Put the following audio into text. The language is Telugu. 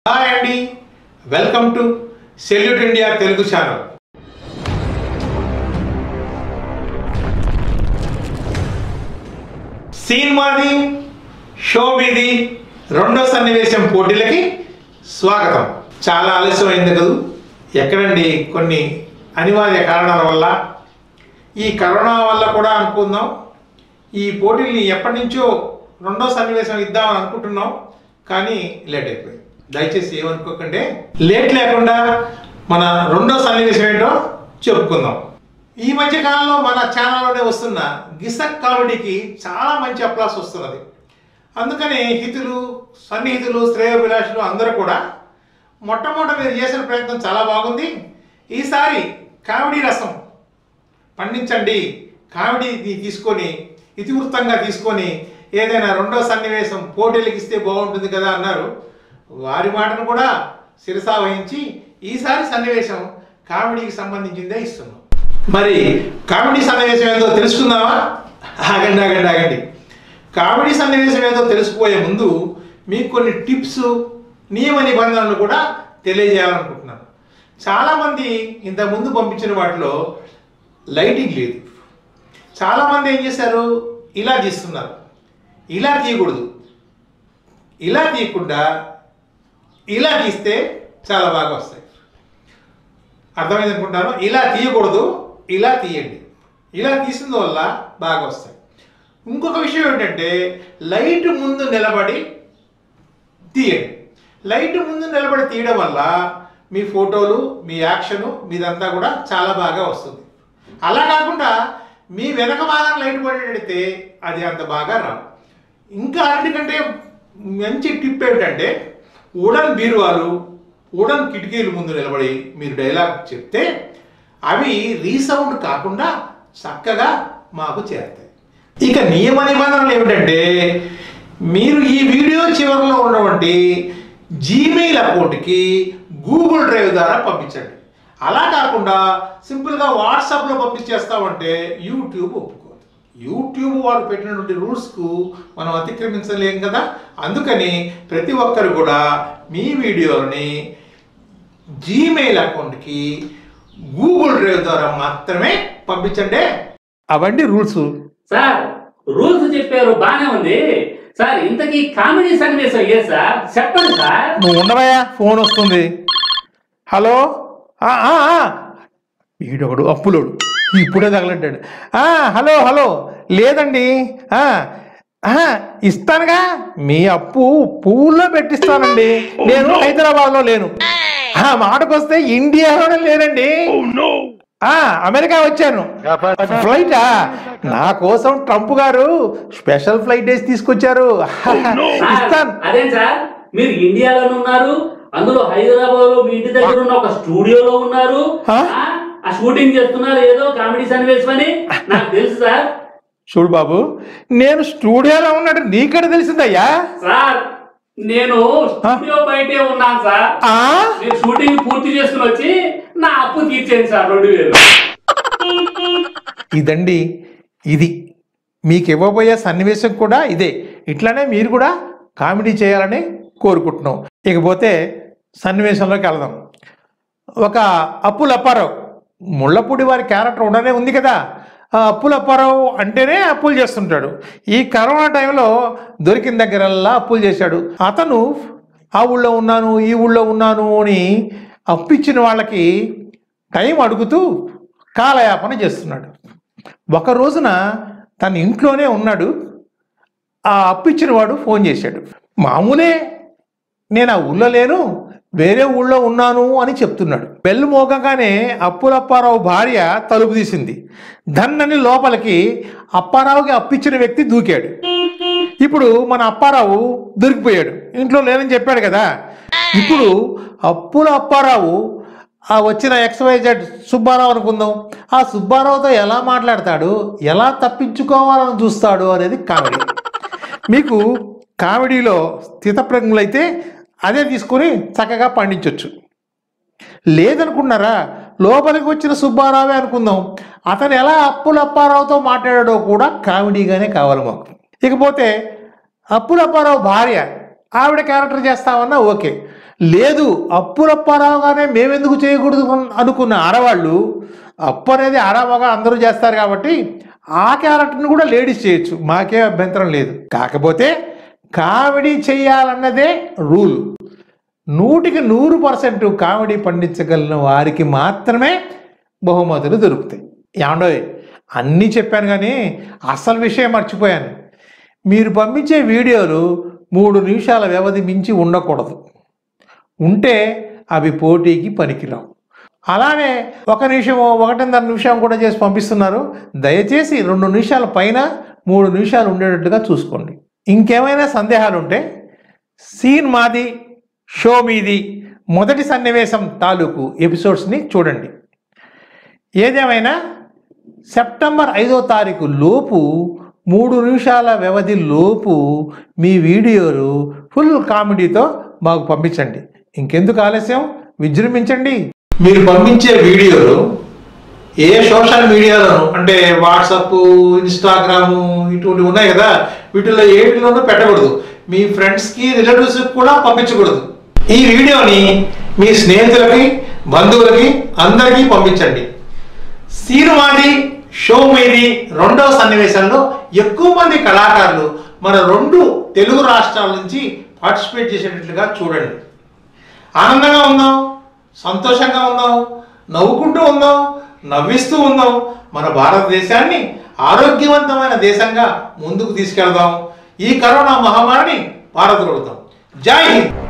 హాయ్ అండి welcome to salute India Telugu channel scene మాది షో మీది రెండో సన్నివేశం పోటీలకి స్వాగతం చాలా ఆలస్యం అయింది కదూ ఎక్కడండి కొన్ని అనివార్య కారణాల వల్ల ఈ కరోనా వల్ల కూడా అనుకుందాం ఈ పోటీల్ని ఎప్పటి నుంచో రెండో సన్నివేశం ఇద్దామని అనుకుంటున్నాం కానీ లేట్ అయిపోయింది దయచేసి ఏమనుకోకండి లేట్ లేకుండా మన రెండో సన్నివేశం ఏంటో చెప్పుకుందాం ఈ మధ్య కాలంలో మన ఛానల్లోనే వస్తున్న గిసక్ కామెడీకి చాలా మంచి అప్లాస్ వస్తున్నది అందుకని హితులు సన్నిహితులు శ్రేయోభిలాషులు అందరూ కూడా మొట్టమొదట మీరు చేసిన ప్రయత్నం చాలా బాగుంది ఈసారి కామెడీ రసం పండించండి కామెడీ తీసుకొని ఇతివృత్తంగా తీసుకొని ఏదైనా రెండో సన్నివేశం పోటీలకు ఇస్తే బాగుంటుంది కదా అన్నారు వారి మాటను కూడా శిరసా వహించి ఈసారి సన్నివేశం కామెడీకి సంబంధించిందే ఇస్తున్నాం మరి కామెడీ సన్నివేశం ఏదో తెలుసుకుందామా ఆగండి ఆగండి ఆగండి కామెడీ సన్నివేశం ఏదో తెలుసుకుపోయే ముందు మీకు కొన్ని టిప్స్ నియమ నిబంధనలు కూడా తెలియజేయాలనుకుంటున్నాను చాలామంది ఇంతకుముందు పంపించిన వాటిలో లైటింగ్ లేదు చాలామంది ఏం చేశారు ఇలా తీస్తున్నారు ఇలా తీయకూడదు ఇలా తీయకుండా ఇలా తీస్తే చాలా బాగా వస్తాయి అర్థమైంది అనుకుంటాను ఇలా తీయకూడదు ఇలా తీయండి ఇలా తీసిన వల్ల బాగా వస్తాయి ఇంకొక విషయం ఏంటంటే లైట్ ముందు నిలబడి తీయండి లైట్ ముందు నిలబడి తీయడం వల్ల మీ ఫోటోలు మీ యాక్షను మీదంతా కూడా చాలా బాగా వస్తుంది అలా కాకుండా మీ వెనక భాగం లైట్ పడేటైతే అది అంత బాగా రాదు ఇంకా అన్నిటికంటే మంచి టిప్ ఏంటంటే ఉడన్ బీరువాలు ఉడన్ కిటికీలు ముందు నిలబడి మీరు డైలాగ్ చెప్తే అవి రీసౌండ్ కాకుండా చక్కగా మాకు చేరుతాయి ఇక నియమ నిబంధనలు ఏమిటంటే మీరు ఈ వీడియో చివరిలో ఉన్నటువంటి జీమెయిల్ అకౌంట్కి గూగుల్ డ్రైవ్ ద్వారా పంపించండి అలా కాకుండా సింపుల్గా వాట్సాప్లో పంపించేస్తామంటే యూట్యూబ్ ఒప్పుకోదు యూట్యూబ్ వారు పెట్టినటువంటి రూల్స్కు మనం అతిక్రమించలేం కదా అందుకని ప్రతి ఒక్కరు కూడా మీ వీడియోని జీమెయిల్ అకౌంట్కి గూగుల్ డ్రైవ్ ద్వారా మాత్రమే పంపించండి అవండి రూల్స్ సార్ రూల్స్ చెప్పారు బానే ఉంది సార్ ఇంతకీ కామెడీ సన్నివేశం ఏ సార్ చెప్పండి సార్ నువ్వు ఉండవయ్యా ఫోన్ వస్తుంది హలో ఆ, ఆ, ఆ. వీడొకడు అప్పులోడు ఇప్పుడే తగలడ్డాడు ఆ, హలో హలో లేదండి ఆ, ఆ, ఇస్తానుగా మీ అప్పు పువ్వుల్లో పెట్టిస్తానండి నేను హైదరాబాద్లో లేను ఆ మాటకొస్తే ఇండియాలోనే లేనండి ఆ అమెరికా వచ్చాను ఫ్లైటా నా కోసం ట్రంప్ గారు స్పెషల్ ఫ్లైట్ వేసి తీసుకొచ్చారు సార్, ఇస్తాను అదేం సార్ మీరు ఇండియాలోనే ఉన్నారు అందులో హైదరాబాద్ లో మీ ఇంటి దగ్గర ఉన్న ఒక స్టూడియోలో ఉన్నారు ఆ? ఆ, ఆ షూటింగ్ చేస్తున్నారు ఏదో కామెడీ సన్నివేశం అని నాకు తెలుసు సార్ చూడు బాబు నేను స్టూడియోలో ఉన్నట్టు నీకడ తెలిసిందయ్యా సార్ నేను స్టూడియో బయటే ఉన్నాను సార్ ఆ? మీరు షూటింగ్ పూర్తి చేసుకుని వచ్చి నా అప్పు తీర్చేయండి సార్ రెండు వేలు ఇదండి ఇది మీకు ఇవ్వబోయే సన్నివేశం కూడా ఇదే ఇట్లానే మీరు కూడా కామెడీ చేయాలని కోరుకుంటున్నాం ఇకపోతే సన్నివేశంలోకి వెళ్దాం ఒక అప్పుల అప్పారావు ముళ్ళపూడి వారి క్యారెక్టర్ ఉండనే ఉంది కదా ఆ అప్పుల అప్పారావు అంటేనే అప్పులు చేస్తుంటాడు ఈ కరోనా టైంలో దొరికిన దగ్గరల్లా అప్పులు చేశాడు అతను ఆ ఊళ్ళో ఉన్నాను ఈ ఊళ్ళో ఉన్నాను అని అప్పిచ్చిన వాళ్ళకి టైం అడుగుతూ కాలయాపన చేస్తున్నాడు ఒక రోజున తన ఇంట్లోనే ఉన్నాడు ఆ అప్పిచ్చిన వాడు ఫోన్ చేశాడు మామూలే నేను ఆ ఊళ్ళో లేను వేరే ఊళ్ళో ఉన్నాను అని చెప్తున్నాడు బెల్లు మోగగానే అప్పులప్పారావు భార్య తలుపు తీసింది దన్నని లోపలికి అప్పారావుకి అప్పిచ్చిన వ్యక్తి దూకాడు ఇప్పుడు మన అప్పారావు దొరికిపోయాడు ఇంట్లో లేనని చెప్పాడు కదా ఇప్పుడు అప్పుల అప్పారావు ఆ వచ్చిన ఎక్స్వైజెడ్ సుబ్బారావు అనుకుందాం ఆ సుబ్బారావుతో ఎలా మాట్లాడతాడు ఎలా తప్పించుకోవాలని చూస్తాడు అనేది కామెడీ మీకు కామెడీలో స్థితప్రజ్ఞులైతే అదే తీసుకొని చక్కగా పండించవచ్చు లేదనుకున్నారా లోపలికి వచ్చిన సుబ్బారావే అనుకుందాం అతను ఎలా అప్పుల అప్పారావుతో మాట్లాడాడో కూడా కామెడీగానే కావాలి మాకు ఇకపోతే అప్పుల అప్పారావు భార్య ఆవిడ క్యారెక్టర్ చేస్తామన్నా ఓకే లేదు అప్పులప్పారావుగానే మేమెందుకు చేయకూడదు అన్- అనుకున్న ఆడవాళ్ళు అప్పు అనేది ఆడమగా అందరూ చేస్తారు కాబట్టి ఆ క్యారెక్టర్ని కూడా లేడీస్ చేయొచ్చు మాకే అభ్యంతరం లేదు కాకపోతే కామెడీ చేయాలన్నదే రూల్ నూటికి నూరు పర్సెంట్ కామెడీ పండించగలిగిన వారికి మాత్రమే బహుమతులు దొరుకుతాయి ఏమండోయ్ అన్నీ చెప్పాను కానీ అసలు విషయం మర్చిపోయాను మీరు పంపించే వీడియోలు మూడు నిమిషాల వ్యవధి మించి ఉండకూడదు ఉంటే అవి పోటీకి పనికిరావు అలానే ఒక నిమిషము ఒకటిన్నర నిమిషం కూడా చేసి పంపిస్తున్నారు దయచేసి రెండు నిమిషాల పైన మూడు నిమిషాలు ఉండేటట్టుగా చూసుకోండి ఇంకేమైనా సందేహాలు ఉంటే సీన్ మాది షో మీది మొదటి సన్నివేశం తాలూకు ఎపిసోడ్స్ని చూడండి ఏదేమైనా సెప్టెంబర్ ఐదో తారీఖు లోపు మూడు నిమిషాల వ్యవధి లోపు మీ వీడియోలు ఫుల్ కామెడీతో మాకు పంపించండి ఇంకెందుకు ఆలస్యం విజృంభించండి మీరు పంపించే వీడియోలు ఏ సోషల్ మీడియాలోను అంటే వాట్సప్ ఇన్స్టాగ్రామ్ ఇటువంటివి ఉన్నాయి కదా వీటిలో ఏటిలోనూ పెట్టకూడదు మీ ఫ్రెండ్స్కి రిలేటివ్స్కి కూడా పంపించకూడదు ఈ వీడియోని మీ స్నేహితులకి బంధువులకి అందరికీ పంపించండి సీనుమాది షో మీది రెండవ సన్నివేశంలో ఎక్కువ మంది కళాకారులు మన రెండు తెలుగు రాష్ట్రాల నుంచి పార్టిసిపేట్ చేసేటట్లుగా చూడండి ఆనందంగా ఉందాం సంతోషంగా ఉందాం నవ్వుకుంటూ ఉందాం నవ్విస్తూ ఉందాం మన భారతదేశాన్ని ఆరోగ్యవంతమైన దేశంగా ముందుకు తీసుకెళ్దాం ఈ కరోనా మహమ్మారిని పారద్రోలుతాం జై హింద్